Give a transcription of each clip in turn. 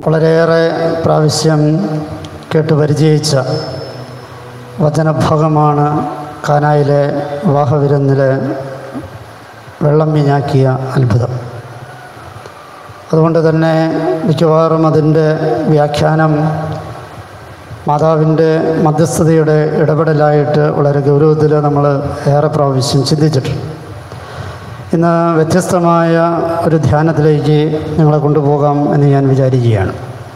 വളരെയേറെ പ്രാവശ്യം കേട്ട് പരിചയിച്ച വചനഭാഗമാണ് കാനായിലെ വിവാഹവിരുന്നിൽ വെള്ളം വീഞ്ഞാക്കിയ അത്ഭുതം അതുകൊണ്ട് തന്നെ മിക്കവാറും അതിൻ്റെ വ്യാഖ്യാനം മാതാവിൻ്റെ മധ്യസ്ഥതയുടെ ഇടപെടലായിട്ട് വളരെ ഗൗരവത്തിൽ നമ്മൾ ഏറെ പ്രാവശ്യം ചിന്തിച്ചിട്ടുണ്ട് ഇന്ന് വ്യത്യസ്തമായ ഒരു ധ്യാനത്തിലേക്ക് നിങ്ങളെ കൊണ്ടുപോകാം എന്ന് ഞാൻ വിചാരിക്കുകയാണ്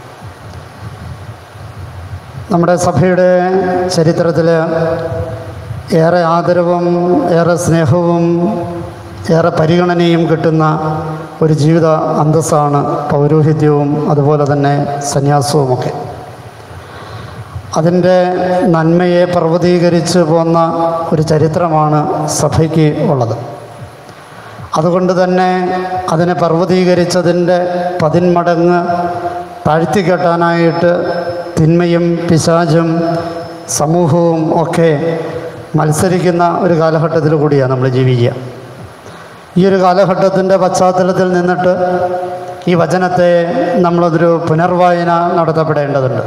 നമ്മുടെ സഭയുടെ ചരിത്രത്തിൽ ഏറെ ആദരവും ഏറെ സ്നേഹവും ഏറെ പരിഗണനയും കിട്ടുന്ന ഒരു ജീവിത അന്തസ്സാണ് പൗരോഹിത്യവും അതുപോലെ തന്നെ സന്യാസവുമൊക്കെ അതിൻ്റെ നന്മയെ പർവ്വതീകരിച്ച് പോന്ന ഒരു ചരിത്രമാണ് സഭയ്ക്ക് ഉള്ളത് അതുകൊണ്ട് തന്നെ അതിനെ പർവ്വതീകരിച്ചതിൻ്റെ പതിന്മടങ്ങ് താഴ്ത്തിക്കെട്ടാനായിട്ട് തിന്മയും പിശാചും സമൂഹവും ഒക്കെ മത്സരിക്കുന്ന ഒരു കാലഘട്ടത്തിൽ കൂടിയാണ് നമ്മൾ ജീവിക്കുക ഈ ഒരു കാലഘട്ടത്തിൻ്റെ പശ്ചാത്തലത്തിൽ നിന്നിട്ട് ഈ വചനത്തെ നമ്മളതൊരു പുനർവായന നടത്തപ്പെടേണ്ടതുണ്ട്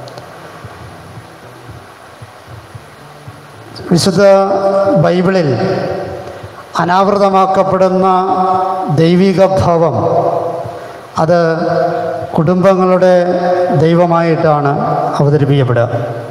വിശുദ്ധ ബൈബിളിൽ അനാവൃതമാക്കപ്പെടുന്ന ദൈവിക ഭാവം അത് കുടുംബങ്ങളുടെ ദൈവമായിട്ടാണ് അവതരിപ്പിക്കപ്പെടുക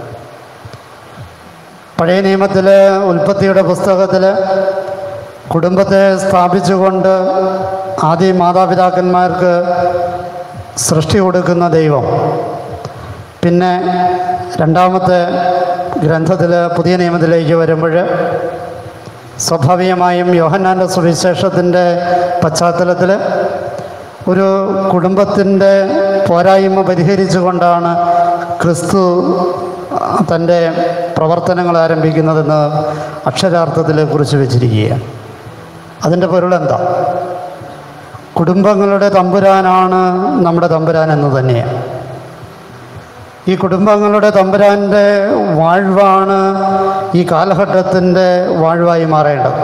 പഴയ നിയമത്തിൽ ഉൽപ്പത്തിയുടെ പുസ്തകത്തിൽ കുടുംബത്തെ സ്ഥാപിച്ചുകൊണ്ട് ആദ്യ മാതാപിതാക്കന്മാർക്ക് സൃഷ്ടി കൊടുക്കുന്ന ദൈവം പിന്നെ രണ്ടാമത്തെ ഗ്രന്ഥത്തിൽ പുതിയ നിയമത്തിലേക്ക് വരുമ്പോൾ സ്വാഭാവികമായും യോഹന്നാൻ്റെ സുവിശേഷത്തിൻ്റെ പശ്ചാത്തലത്തിൽ ഒരു കുടുംബത്തിൻ്റെ പോരായ്മ പരിഹരിച്ചുകൊണ്ടാണ് ക്രിസ്തു തൻ്റെ പ്രവർത്തനങ്ങൾ ആരംഭിക്കുന്നതെന്ന് അക്ഷരാർത്ഥത്തിൽ കുറിച്ച് വെച്ചിരിക്കുകയാണ് അതിൻ്റെ പൊരുളെന്താ കുടുംബങ്ങളുടെ തമ്പുരാനാണ് നമ്മുടെ തമ്പുരാൻ എന്ന് തന്നെയാണ് ഈ കുടുംബങ്ങളുടെ തമ്പുരാൻ്റെ വാഴ്വാണ് ഈ കാലഘട്ടത്തിൻ്റെ വാഴ്വായി മാറേണ്ടത്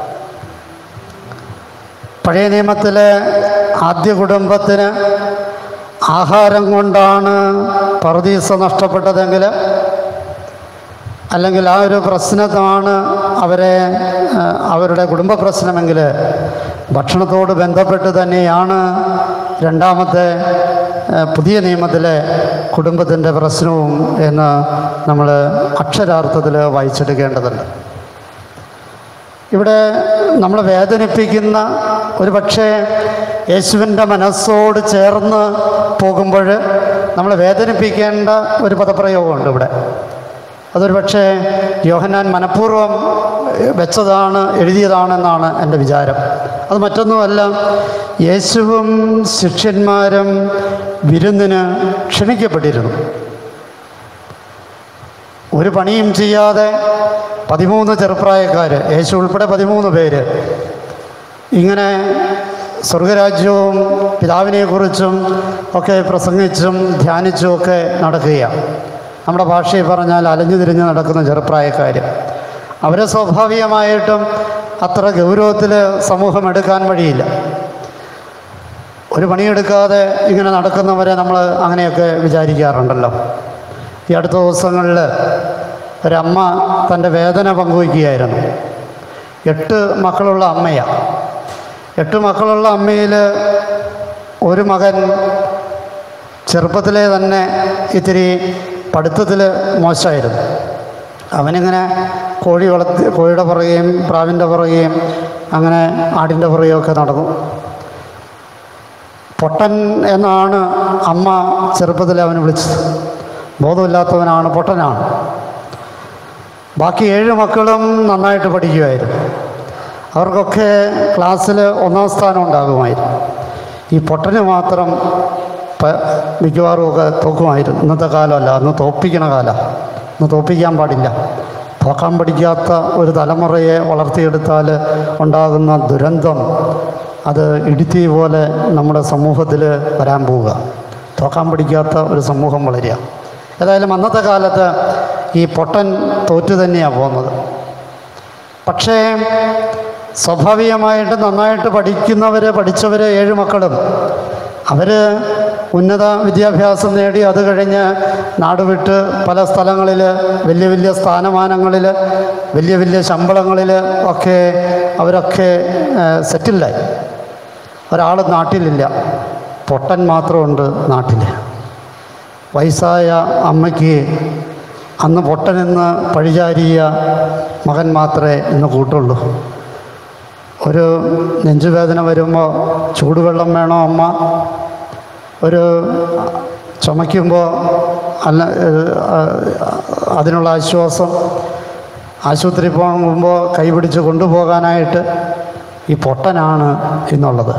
പഴയ നിയമത്തിലെ ആദ്യ കുടുംബത്തിന് ആഹാരം കൊണ്ടാണ് പറുദീസ നഷ്ടപ്പെട്ടതെങ്കിൽ അല്ലെങ്കിൽ ആ ഒരു പ്രശ്നമാണ് അവരെ ആ, അവരുടെ കുടുംബ പ്രശ്നമെങ്കിൽ ഭക്ഷണത്തോട് ബന്ധപ്പെട്ട് തന്നെയാണ് രണ്ടാമത്തെ ആ, പുതിയ നിയമത്തിലെ കുടുംബത്തിൻ്റെ പ്രശ്നവും എന്ന് നമ്മൾ അക്ഷരാർത്ഥത്തിൽ വായിച്ചെടുക്കേണ്ടതുണ്ട് ഇവിടെ നമ്മൾ വേദനിപ്പിക്കുന്ന ഒരു പക്ഷേ യേശുവിൻ്റെ മനസ്സോട് ചേർന്ന് പോകുമ്പോൾ നമ്മൾ വേദനിപ്പിക്കേണ്ട ഒരു പദപ്രയോഗമുണ്ട് ഇവിടെ അതൊരു പക്ഷേ യോഹന്നാൻ മനഃപൂർവ്വം വെച്ചതാണ് എഴുതിയതാണെന്നാണ് എൻ്റെ വിചാരം അത് മറ്റൊന്നുമല്ല യേശുവും ശിഷ്യന്മാരും വിരുന്നിന് ക്ഷണിക്കപ്പെട്ടിരുന്നു ഒരു പണിയും ചെയ്യാതെ പതിമൂന്ന് ചെറുപ്രായക്കാർ യേശു ഉൾപ്പെടെ പതിമൂന്ന് പേര് ഇങ്ങനെ സ്വർഗരാജ്യവും പിതാവിനെക്കുറിച്ചും ഒക്കെ പ്രസംഗിച്ചും ധ്യാനിച്ചും ഒക്കെ നടക്കുകയാണ് നമ്മുടെ ഭാഷയിൽ പറഞ്ഞാൽ അലഞ്ഞു തിരിഞ്ഞ് നടക്കുന്ന ചെറുപ്രായക്കാർ അവരെ സ്വാഭാവികമായിട്ടും അത്ര ഗൗരവത്തിൽ സമൂഹം എടുക്കാൻ വഴിയില്ല ഒരു പണിയെടുക്കാതെ ഇങ്ങനെ നടക്കുന്നവരെ നമ്മൾ അങ്ങനെയൊക്കെ വിചാരിക്കാറുണ്ടല്ലോ ഈ അടുത്ത ദിവസങ്ങളിൽ ഒരമ്മ തൻ്റെ വേദന പങ്കുവയ്ക്കുകയായിരുന്നു എട്ട് മക്കളുള്ള അമ്മയാണ് എട്ട് മക്കളുള്ള അമ്മയിൽ ഒരു മകൻ ചെറുപ്പത്തിലെ തന്നെ ഇത്തിരി പഠിത്തത്തിൽ മോശമായിരുന്നു അവനിങ്ങനെ കോഴി വളർത്തി കോഴിയുടെ പുറകെയും പ്രാവിൻ്റെ പുറകെയും അങ്ങനെ ആടിൻ്റെ പുറകെയൊക്കെ നടന്നു പൊട്ടൻ എന്നാണ് അമ്മ ചെറുപ്പത്തിൽ അവനെ വിളിച്ചത് ബോധമില്ലാത്തവനാണ് പൊട്ടനാണ് ബാക്കി ഏഴ് മക്കളും നന്നായിട്ട് പഠിക്കുമായിരുന്നു അവർക്കൊക്കെ ക്ലാസ്സിൽ ഒന്നാം സ്ഥാനം ഉണ്ടാകുമായിരുന്നു ഈ പൊട്ടന് മാത്രം പ- മിക്കവാറും ഒക്കെ തോക്കുമായിരുന്നു ഇന്നത്തെ കാലമല്ല അന്ന് തോപ്പിക്കണ കാലം ഇന്ന് തോപ്പിക്കാൻ പാടില്ല തോക്കാൻ പഠിക്കാത്ത ഒരു തലമുറയെ വളർത്തിയെടുത്താൽ ഉണ്ടാകുന്ന ദുരന്തം അത് ഇടുത്തി പോലെ നമ്മുടെ സമൂഹത്തിൽ വരാൻ പോവുക തോക്കാൻ പഠിക്കാത്ത ഒരു സമൂഹം വളരുക ഏതായാലും അന്നത്തെ കാലത്ത് ഈ പൊട്ടൻ തോറ്റു തന്നെയാണ് പോകുന്നത് പക്ഷേ സ്വാഭാവികമായിട്ട് നന്നായിട്ട് പഠിക്കുന്നവർ പഠിച്ചവർ ഏഴ് മക്കളും അവർ ഉന്നത വിദ്യാഭ്യാസം നേടി അത് കഴിഞ്ഞ് നാട് വിട്ട് പല സ്ഥലങ്ങളിൽ വലിയ വലിയ സ്ഥാനമാനങ്ങളിൽ വലിയ വലിയ ശമ്പളങ്ങളിൽ ഒക്കെ അവരൊക്കെ സെറ്റിൽഡായി ഒരാൾ നാട്ടിലില്ല പൊട്ടൻ മാത്രമുണ്ട് നാട്ടിൽ വയസ്സായ അമ്മയ്ക്ക് അന്ന് പൊട്ടനെന്ന് പഴിചാരിയ മകൻ മാത്രമേ ഇന്ന് കൂട്ടുള്ളൂ ഒരു നെഞ്ചുവേദന വരുമ്പോൾ ചൂടുവെള്ളം വേണോ അമ്മ ഒരു ചുമയ്ക്കുമ്പോൾ അല്ല ഏഹ്, അതിനുള്ള ആശ്വാസം ആശുപത്രി പോകുമ്പോൾ കൈപിടിച്ച് കൊണ്ടുപോകാനായിട്ട് ഈ പൊട്ടനാണ് എന്നുള്ളത്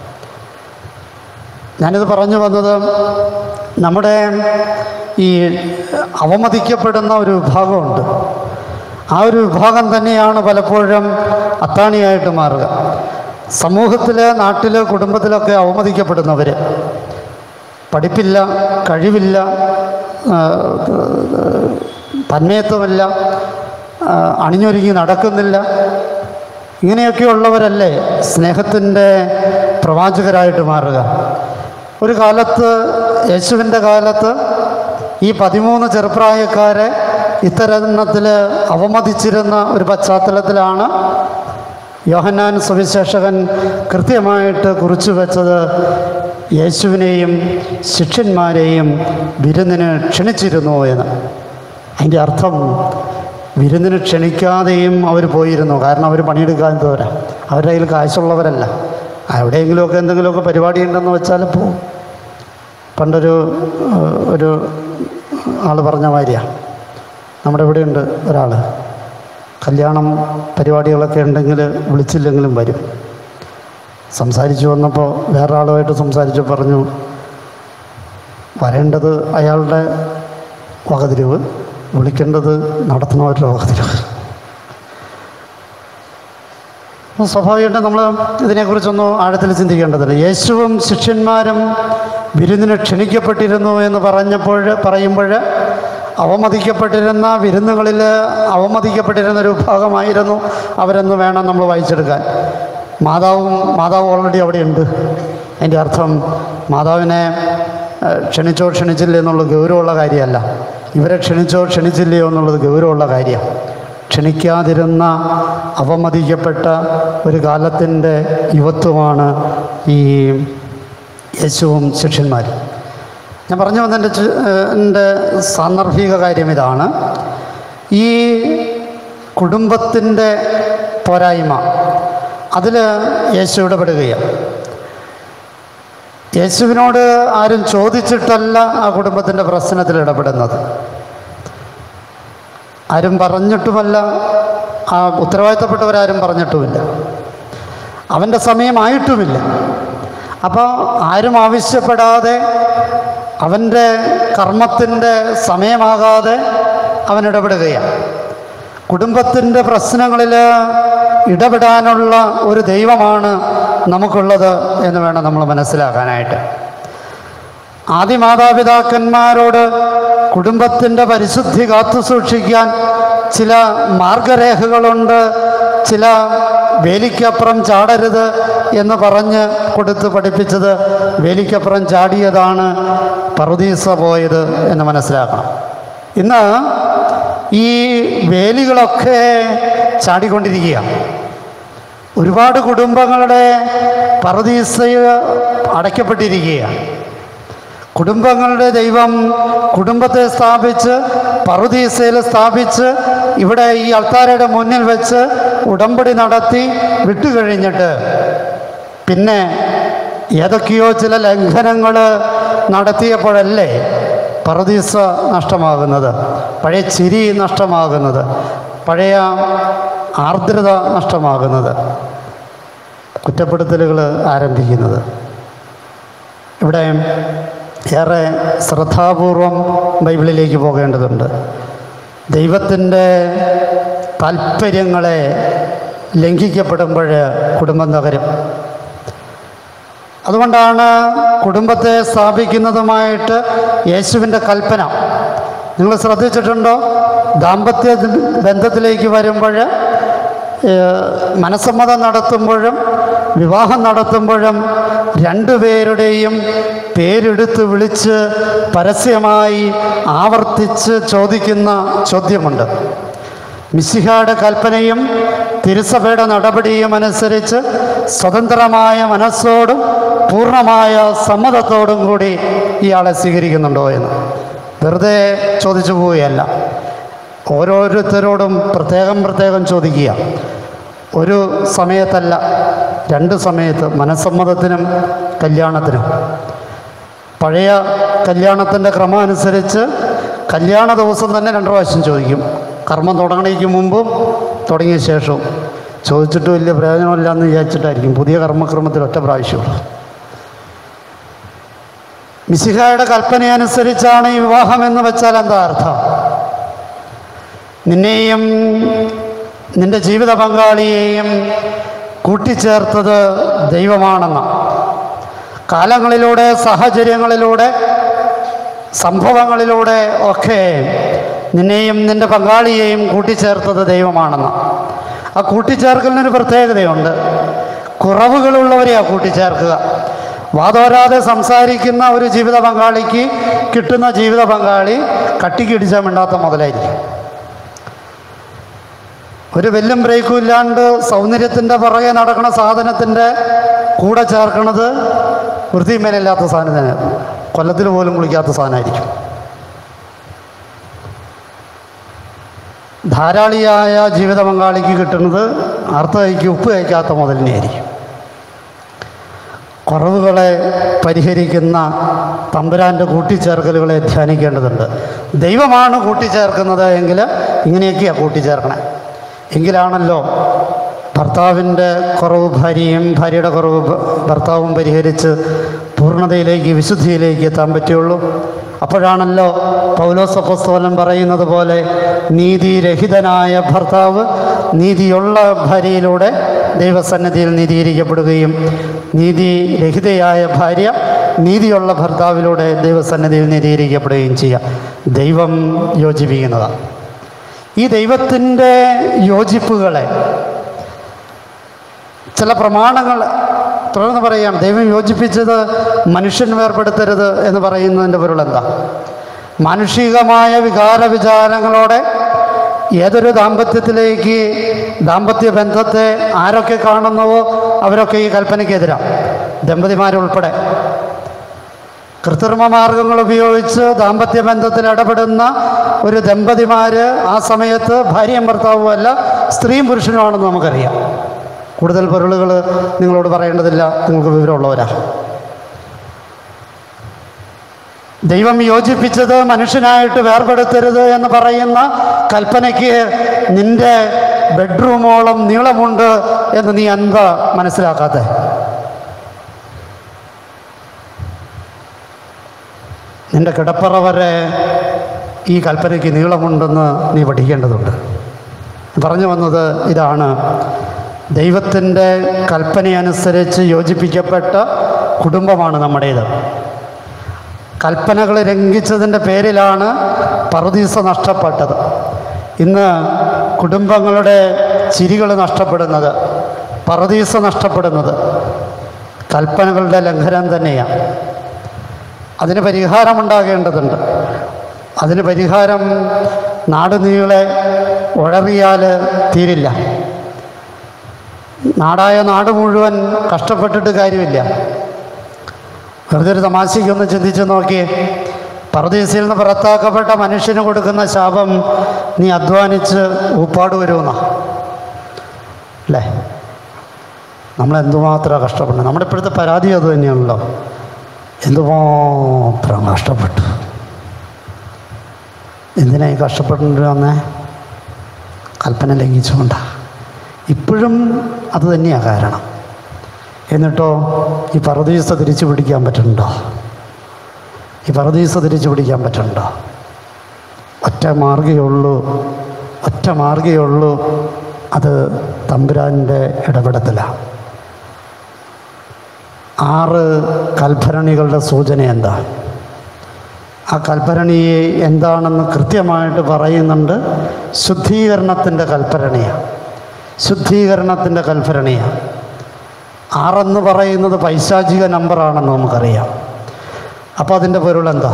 ഞാനിത് പറഞ്ഞു വന്നത് നമ്മുടെ ഈ അവമതിക്കപ്പെടുന്ന ഒരു വിഭാഗമുണ്ട് ആ ഒരു വിഭാഗം തന്നെയാണ് പലപ്പോഴും അത്താണിയായിട്ട് മാറുക സമൂഹത്തിൽ നാട്ടിൽ കുടുംബത്തിലൊക്കെ അവമതിക്കപ്പെടുന്നവർ പഠിപ്പില്ല കഴിവില്ല ആ, തന്മയത്വമില്ല ആ, അണിഞ്ഞൊരുങ്ങി നടക്കുന്നില്ല ഇങ്ങനെയൊക്കെയുള്ളവരല്ലേ സ്നേഹത്തിൻ്റെ പ്രവാചകരായിട്ട് മാറുക ഒരു കാലത്ത് യേശുവിൻ്റെ കാലത്ത് ഈ പതിമൂന്ന് ചെറുപ്രായക്കാരെ ഇത്തരത്തിൽ അവമതിച്ചിരുന്ന ഒരു പശ്ചാത്തലത്തിലാണ് യോഹന്നാൻ സുവിശേഷകൻ കൃത്യമായിട്ട് കുറിച്ചു വെച്ചത് യേശുവിനെയും ശിഷ്യന്മാരെയും വിരുന്നിന് ക്ഷണിച്ചിരുന്നു എന്ന് അതിൻ്റെ അർത്ഥം വിരുന്നിന് ക്ഷണിക്കാതെയും അവർ പോയിരുന്നു കാരണം അവർ പണിയെടുക്കാത്തവരാ അവരുടെ കയ്യിൽ കാശുള്ളവരല്ല എവിടെയെങ്കിലുമൊക്കെ എന്തെങ്കിലുമൊക്കെ പരിപാടി ഉണ്ടെന്ന് വെച്ചാൽ പോവും പണ്ടൊരു ഏഹ്, ഒരു ആൾ പറഞ്ഞ മാതിരിയാണ് നമ്മുടെ ഇവിടെയുണ്ട് ഒരാൾ കല്യാണം പരിപാടികളൊക്കെ ഉണ്ടെങ്കിൽ വിളിച്ചില്ലെങ്കിലും വരും സംസാരിച്ചു വന്നപ്പോൾ വേറെ ആളുമായിട്ട് സംസാരിച്ചു പറഞ്ഞു വരേണ്ടത് അയാളുടെ വകതിരിവ് വിളിക്കേണ്ടത് നടത്തുന്നവരുടെ വകതിരിവ് അപ്പോൾ സ്വാഭാവികമായിട്ടും നമ്മൾ ഇതിനെക്കുറിച്ചൊന്നും ആഴത്തിൽ ചിന്തിക്കേണ്ടതില്ല യേശുവും ശിഷ്യന്മാരും വിരുന്നിന് ക്ഷണിക്കപ്പെട്ടിരുന്നു എന്ന് പറഞ്ഞപ്പോൾ പറയുമ്പോൾ അവമതിക്കപ്പെട്ടിരുന്ന വിരുന്നുകളിൽ അവമതിക്കപ്പെട്ടിരുന്ന ഒരു വിഭാഗമായിരുന്നു അവരെന്ന് വേണം നമ്മൾ വായിച്ചെടുക്കാൻ മാതാവും മാതാവ് ഓൾറെഡി അവിടെയുണ്ട് അതിൻ്റെ അർത്ഥം മാതാവിനെ ഏഹ്, ക്ഷണിച്ചോ ക്ഷണിച്ചില്ലേ എന്നുള്ളത് ഗൗരവമുള്ള കാര്യമല്ല ഇവരെ ക്ഷണിച്ചോ ക്ഷണിച്ചില്ലയോ എന്നുള്ളത് ഗൗരവമുള്ള കാര്യമാണ് ക്ഷണിക്കാതിരുന്ന അവമതിക്കപ്പെട്ട ഒരു കാലത്തിൻ്റെ യുവത്വമാണ് ഈ യേശുവും ശിഷ്യന്മാരും ഞാൻ പറഞ്ഞു വന്നതിൻ്റെ ചു- ഏഹ് എൻ്റെ സാന്ദർഭിക കാര്യം ഇതാണ് ഈ കുടുംബത്തിൻ്റെ പോരായ്മ അതിൽ യേശു ഇടപെടുകയാണ് യേശുവിനോട് ആരും ചോദിച്ചിട്ടല്ല ആ കുടുംബത്തിൻ്റെ പ്രശ്നത്തിൽ ഇടപെടുന്നത് ആരും പറഞ്ഞിട്ടുമല്ല ആ ഉത്തരവാദിത്തപ്പെട്ടവരാരും പറഞ്ഞിട്ടുമില്ല അവൻ്റെ സമയമായിട്ടുമില്ല അപ്പോൾ ആരും ആവശ്യപ്പെടാതെ അവൻ്റെ കർമ്മത്തിൻ്റെ സമയമാകാതെ അവൻ ഇടപെടുകയാണ് കുടുംബത്തിൻ്റെ പ്രശ്നങ്ങളിൽ ഇടപെടാനുള്ള ഒരു ദൈവമാണ് നമുക്കുള്ളത് എന്ന് വേണം നമ്മൾ മനസ്സിലാക്കാനായിട്ട് ആദ്യ മാതാപിതാക്കന്മാരോട് കുടുംബത്തിൻ്റെ പരിശുദ്ധി കാത്തു സൂക്ഷിക്കാൻ ചില മാർഗരേഖകളുണ്ട് ചില വേലിക്കപ്പുറം ചാടരുത് എന്ന് പറഞ്ഞ് കൊടുത്ത് പഠിപ്പിച്ചത് വേലിക്കപ്പുറം ചാടിയതാണ് പറുദീസ പോയത് എന്ന് മനസ്സിലാക്കണം ഇന്ന് ഈ വേലികളൊക്കെ ചാടിക്കൊണ്ടിരിക്കുകയാണ് ഒരുപാട് കുടുംബങ്ങളുടെ പറുദീസ അടയ്ക്കപ്പെട്ടിരിക്കുകയാണ് കുടുംബങ്ങളുടെ ദൈവം കുടുംബത്തെ സ്ഥാപിച്ച് പറുദീസയിൽ സ്ഥാപിച്ച് ഇവിടെ ഈ അൾത്താരയുടെ മുന്നിൽ വെച്ച് ഉടമ്പടി നടത്തി വിട്ടുകഴിഞ്ഞിട്ട് പിന്നെ ഏതൊക്കെയോ ചില ലംഘനങ്ങൾ നടത്തിയപ്പോഴല്ലേ പറുദീസ നഷ്ടമാകുന്നത് പഴയ ചിരി നഷ്ടമാകുന്നത് പഴയ ആർദ്രത നഷ്ടമാകുന്നത് കുറ്റപ്പെടുത്തലുകൾ ആരംഭിക്കുന്നത് ഇവിടെ ഏറെ ശ്രദ്ധാപൂർവം ബൈബിളിലേക്ക് പോകേണ്ടതുണ്ട് ദൈവത്തിൻ്റെ താല്പര്യങ്ങളെ ലംഘിക്കപ്പെടുമ്പോൾ കുടുംബം തകരും അതുകൊണ്ടാണ് കുടുംബത്തെ സ്ഥാപിക്കുന്നതുമായിട്ട് യേശുവിൻ്റെ കൽപ്പന നിങ്ങൾ ശ്രദ്ധിച്ചിട്ടുണ്ടോ ദാമ്പത്യ ബന്ധത്തിലേക്ക് വരുമ്പോൾ മനസ്സമ്മതം നടത്തുമ്പോഴും വിവാഹം നടത്തുമ്പോഴും രണ്ടുപേരുടെയും പേരെടുത്ത് വിളിച്ച് പരസ്യമായി ആവർത്തിച്ച് ചോദിക്കുന്ന ചോദ്യമുണ്ട് മിശിഹായുടെ കൽപ്പനയും തിരുസഭയുടെ നടപടിയും അനുസരിച്ച് സ്വതന്ത്രമായ മനസ്സോടും പൂർണ്ണമായ സമ്മതത്തോടും കൂടി ഇയാളെ സ്വീകരിക്കുന്നുണ്ടോ എന്ന് വെറുതെ ചോദിച്ചു പോവുകയല്ല ഓരോരുത്തരോടും പ്രത്യേകം പ്രത്യേകം ചോദിക്കുക ഒരു സമയത്തല്ല രണ്ട് സമയത്ത് മനസ്സമ്മതത്തിനും കല്യാണത്തിനും പഴയ കല്യാണത്തിൻ്റെ ക്രമം അനുസരിച്ച് കല്യാണ ദിവസം തന്നെ രണ്ട് പ്രാവശ്യം ചോദിക്കും കർമ്മം തുടങ്ങണേക്ക് മുമ്പും തുടങ്ങിയ ശേഷവും ചോദിച്ചിട്ട് വലിയ പ്രയോജനമില്ല എന്ന് വിചാരിച്ചിട്ടായിരിക്കും പുതിയ കർമ്മക്രമത്തിൽ ഒറ്റ പ്രാവശ്യമുള്ളൂ മിശിഹായുടെ കൽപ്പനയനുസരിച്ചാണ് ഈ വിവാഹം എന്ന് വെച്ചാൽ എന്താ അർത്ഥം നിന്നെയും നിന്റെ ജീവിത പങ്കാളിയെയും കൂട്ടിച്ചേർത്തത് ദൈവമാണെന്ന് കാലങ്ങളിലൂടെ സാഹചര്യങ്ങളിലൂടെ സംഭവങ്ങളിലൂടെ ഒക്കെ നിന്നെയും നിന്റെ പങ്കാളിയെയും കൂട്ടിച്ചേർത്തത് ദൈവമാണെന്ന് ആ കൂട്ടിച്ചേർക്കലിനൊരു പ്രത്യേകതയുണ്ട് കുറവുകളുള്ളവരെയാണ് കൂട്ടിച്ചേർക്കുക വാതോരാതെ സംസാരിക്കുന്ന ഒരു ജീവിത പങ്കാളിക്ക് കിട്ടുന്ന ജീവിത പങ്കാളി കട്ടിക്കിടിച്ചാൽ മിണ്ടാത്ത മുതലായിരിക്കും ഒരു വെല്ലും ബ്രേക്കും ഇല്ലാണ്ട് സൗന്ദര്യത്തിൻ്റെ പുറകെ നടക്കുന്ന സാധനത്തിൻ്റെ കൂടെ ചേർക്കണത് വൃത്തിമേനില്ലാത്ത സാധനത്തിന് കൊല്ലത്തിൽ പോലും കുളിക്കാത്ത സാധനമായിരിക്കും ധാരാളിയായ ജീവിത പങ്കാളിക്ക് കിട്ടുന്നത് അർത്ഥ കഴിക്ക് ഉപ്പ് കഴിക്കാത്ത മുതലിനെയായിരിക്കും കുറവുകളെ പരിഹരിക്കുന്ന തമ്പുരാൻ്റെ കൂട്ടിച്ചേർക്കലുകളെ ധ്യാനിക്കേണ്ടതുണ്ട് ദൈവമാണ് കൂട്ടിച്ചേർക്കുന്നത് എങ്കിൽ ഇങ്ങനെയൊക്കെയാണ് കൂട്ടിച്ചേർക്കണേ എങ്കിലാണല്ലോ ഭർത്താവിൻ്റെ കുറവ് ഭാര്യയും ഭാര്യയുടെ കുറവ് ഭ- ഭർത്താവും പരിഹരിച്ച് പൂർണ്ണതയിലേക്ക് വിശുദ്ധിയിലേക്ക് എത്താൻ പറ്റുള്ളൂ അപ്പോഴാണല്ലോ പൗലോസപ്പസ്തോലൻ പറയുന്നത് പോലെ നീതിരഹിതനായ ഭർത്താവ് നീതിയുള്ള ഭാര്യയിലൂടെ ദൈവസന്നിധിയിൽ നീതീകരിക്കപ്പെടുകയും നീതിരഹിതയായ ഭാര്യ നീതിയുള്ള ഭർത്താവിലൂടെ ദൈവസന്നിധിയിൽ നീതീകരിക്കപ്പെടുകയും ചെയ്യുക ദൈവം യോജിപ്പിക്കുന്നതാണ് ഈ ദൈവത്തിൻ്റെ യോജിപ്പുകളെ ചില പ്രമാണങ്ങൾ തുടർന്ന് പറയുകയാണ് ദൈവം യോജിപ്പിച്ചത് മനുഷ്യൻ വേർപെടുത്തരുത് എന്ന് പറയുന്നതിൻ്റെ പൊരുൾ എന്താ മാനുഷികമായ വികാര വിചാരങ്ങളോടെ ഏതൊരു ദാമ്പത്യത്തിലേക്ക് ദാമ്പത്യ ബന്ധത്തെ ആരൊക്കെ കാണുന്നുവോ അവരൊക്കെ ഈ കൽപ്പനയ്ക്കെതിരാണ് ദമ്പതിമാരുൾപ്പെടെ കൃത്രിമ മാർഗങ്ങൾ ഉപയോഗിച്ച് ദാമ്പത്യ ബന്ധത്തിൽ ഇടപെടുന്ന ഒരു ദമ്പതിമാർ ആ സമയത്ത് ഭാര്യയും ഭർത്താവും അല്ല സ്ത്രീയും പുരുഷനുമാണെന്ന് നമുക്കറിയാം കൂടുതൽ പൊരുളുകൾ നിങ്ങളോട് പറയേണ്ടതില്ല നിങ്ങൾക്ക് വിവരമുള്ളവരാ ദൈവം യോജിപ്പിച്ചത് മനുഷ്യനായിട്ട് വേർപെടുത്തരുത് എന്ന് പറയുന്ന കൽപ്പനയ്ക്ക് നിന്റെ ബെഡ്റൂമോളം നീളമുണ്ട് എന്ന് നീ എന്താ മനസ്സിലാക്കാത്തേ നിന്റെ കിടപ്പറ വരെ ഈ കൽപ്പനയ്ക്ക് നീളമുണ്ടെന്ന് നീ പഠിക്കേണ്ടതുണ്ട് പറഞ്ഞു വന്നത് ഇതാണ് ദൈവത്തിൻ്റെ കൽപ്പനയനുസരിച്ച് യോജിപ്പിക്കപ്പെട്ട കുടുംബമാണ് നമ്മുടേത് കൽപ്പനകൾ ലംഘിച്ചതിൻ്റെ പേരിലാണ് പറുദീസ നഷ്ടപ്പെട്ടത് ഇന്ന് കുടുംബങ്ങളുടെ ചിരികൾ നഷ്ടപ്പെടുന്നത് പറുദീസ നഷ്ടപ്പെടുന്നത് കൽപ്പനകളുടെ ലംഘനം തന്നെയാണ് അതിന് പരിഹാരമുണ്ടാകേണ്ടതുണ്ട് അതിന് പരിഹാരം നാട് നീളെ ഉഴറിയാൽ തീരില്ല നാടായ നാട് മുഴുവൻ കഷ്ടപ്പെട്ടിട്ട് കാര്യമില്ല വെറുതെ ഒരു തമാശയ്ക്കൊന്ന് ചിന്തിച്ച് നോക്കിയേ പർദീസിൽ നിന്ന് പുറത്താക്കപ്പെട്ട മനുഷ്യന് കൊടുക്കുന്ന ശാപം നീ അധ്വാനിച്ച് ഊപ്പാട് വരുമെന്നാ അല്ലേ നമ്മൾ എന്തുമാത്രം കഷ്ടപ്പെടുന്നത് നമ്മുടെ ഇപ്പോഴത്തെ പരാതി അത് തന്നെയാണല്ലോ എന്തുമാത്രം കഷ്ടപ്പെട്ടു എന്തിനായി കഷ്ടപ്പെടേണ്ടി വന്നേ കൽപ്പന ലംഘിച്ചുകൊണ്ടാണ് ഇപ്പോഴും അത് തന്നെയാണ് കാരണം എന്നിട്ടോ ഈ പറുദീസ തിരിച്ചു പിടിക്കാൻ പറ്റുന്നുണ്ടോ ഈ പറുദീസ തിരിച്ചു പിടിക്കാൻ പറ്റുന്നുണ്ടോ ഒറ്റ മാർഗ്ഗമേ ഉള്ളൂ ഒറ്റ മാർഗ്ഗമേ ഉള്ളൂ അത് തമ്പുരാൻ്റെ ഇടപെടത്തിലാണ് ആറ് കൽഭരണികളുടെ സൂചന എന്താ ആ കൽപ്പരണി എന്താണെന്ന് കൃത്യമായിട്ട് പറയുന്നുണ്ട് ശുദ്ധീകരണത്തിൻ്റെ കൽപ്പരണിയാണ് ശുദ്ധീകരണത്തിൻ്റെ കൽപ്പരണിയാണ് ആറെന്ന് പറയുന്നത് പൈശാചിക നമ്പറാണെന്ന് നമുക്കറിയാം അപ്പോൾ അതിൻ്റെ പൊരുൾ എന്താ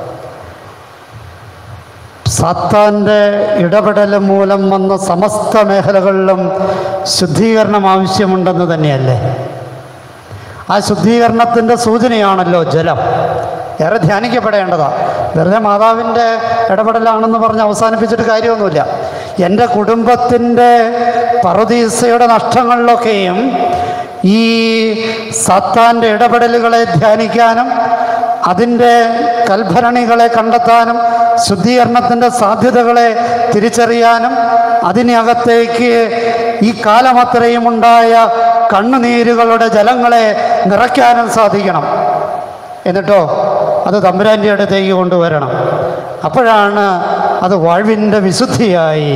സാത്താൻ്റെ ഇടപെടൽ മൂലം വന്ന സമസ്ത മേഖലകളിലും ശുദ്ധീകരണം ആവശ്യമുണ്ടെന്ന് തന്നെയല്ലേ ആ ശുദ്ധീകരണത്തിൻ്റെ സൂചനയാണല്ലോ ജലം ഏറെ ധ്യാനിക്കപ്പെടേണ്ടതാ വെറുതെ മാതാവിൻ്റെ ഇടപെടലാണെന്ന് പറഞ്ഞ് അവസാനിപ്പിച്ചിട്ട് കാര്യമൊന്നുമില്ല എൻ്റെ കുടുംബത്തിൻ്റെ പറുദീസയുടെ നഷ്ടങ്ങളിലൊക്കെയും ഈ സാത്താൻ്റെ ഇടപെടലുകളെ ധ്യാനിക്കാനും അതിൻ്റെ കൽഭരണികളെ കണ്ടെത്താനും ശുദ്ധീകരണത്തിൻ്റെ സാധ്യതകളെ തിരിച്ചറിയാനും അതിനകത്തേക്ക് ഈ കാലമത്രയും ഉണ്ടായ കണ്ണുനീരുകളുടെ ജലങ്ങളെ നിറയ്ക്കാനും സാധിക്കണം എന്നിട്ടോ അത് തമ്പുരാൻ്റെ അടുത്തേക്ക് കൊണ്ടുവരണം അപ്പോഴാണ് അത് വാഴ്വിൻ്റെ വിശുദ്ധിയായി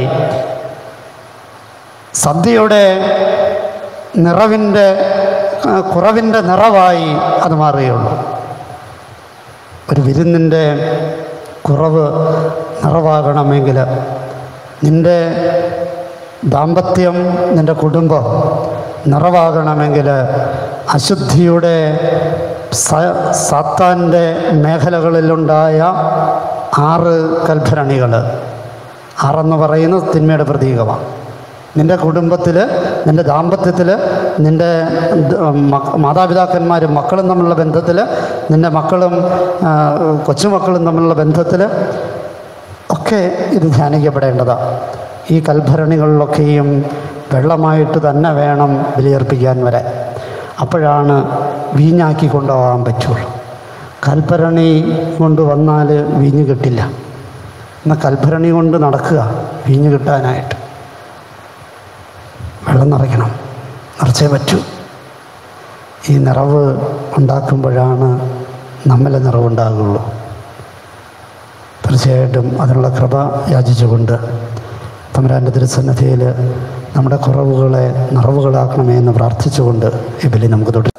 സദ്യയുടെ നിറവിൻ്റെ ആ, കുറവിൻ്റെ നിറവായി അത് മാറുകയുള്ളൂ ഒരു വിരുന്നിൻ്റെ കുറവ് നിറവാകണമെങ്കിൽ നിൻ്റെ ദാമ്പത്യം നിൻ്റെ കുടുംബം നിറവാകണമെങ്കിൽ അശുദ്ധിയുടെ സ- സാത്താൻ്റെ മേഖലകളിലുണ്ടായ ആറ് കൽഭരണികൾ ആറെന്ന് പറയുന്നത് തിന്മയുടെ പ്രതീകമാണ് നിൻ്റെ കുടുംബത്തിൽ നിൻ്റെ ദാമ്പത്യത്തിൽ നിൻ്റെ ദ- മക്ക- മാതാപിതാക്കന്മാരും മക്കളും തമ്മിലുള്ള ബന്ധത്തിൽ നിൻ്റെ മക്കളും ആ, കൊച്ചുമക്കളും തമ്മിലുള്ള ബന്ധത്തിൽ ഒക്കെ ഇത് ധ്യാനിക്കപ്പെടേണ്ടതാണ് ഈ കൽഭരണികളിലൊക്കെയും വെള്ളമായിട്ട് തന്നെ വേണം ബലിയർപ്പിക്കാൻ വരെ അപ്പോഴാണ് വീഞ്ഞാക്കി കൊണ്ടുപോകാൻ പറ്റുള്ളൂ കൽഭരണി കൊണ്ട് വന്നാൽ വീഞ്ഞ് കിട്ടില്ല എന്നാൽ കൽഭരണി കൊണ്ട് നടക്കുക വീഞ്ഞ് കിട്ടാനായിട്ട് വെള്ളം നിറയ്ക്കണം നിറച്ചേ പറ്റൂ ഈ നിറവ് ഉണ്ടാക്കുമ്പോഴാണ് നമ്മിലെ നിറവുണ്ടാകുള്ളൂ തീർച്ചയായിട്ടും അതിനുള്ള കൃപ യാചിച്ചുകൊണ്ട് തമ്പുരാൻ്റെ തിരുസന്നിധിയിൽ നമ്മുടെ കുറവുകളെ നിറവുകളാക്കണമേ എന്ന് പ്രാർത്ഥിച്ചുകൊണ്ട് ഈ ബലി നമുക്ക് തുടരും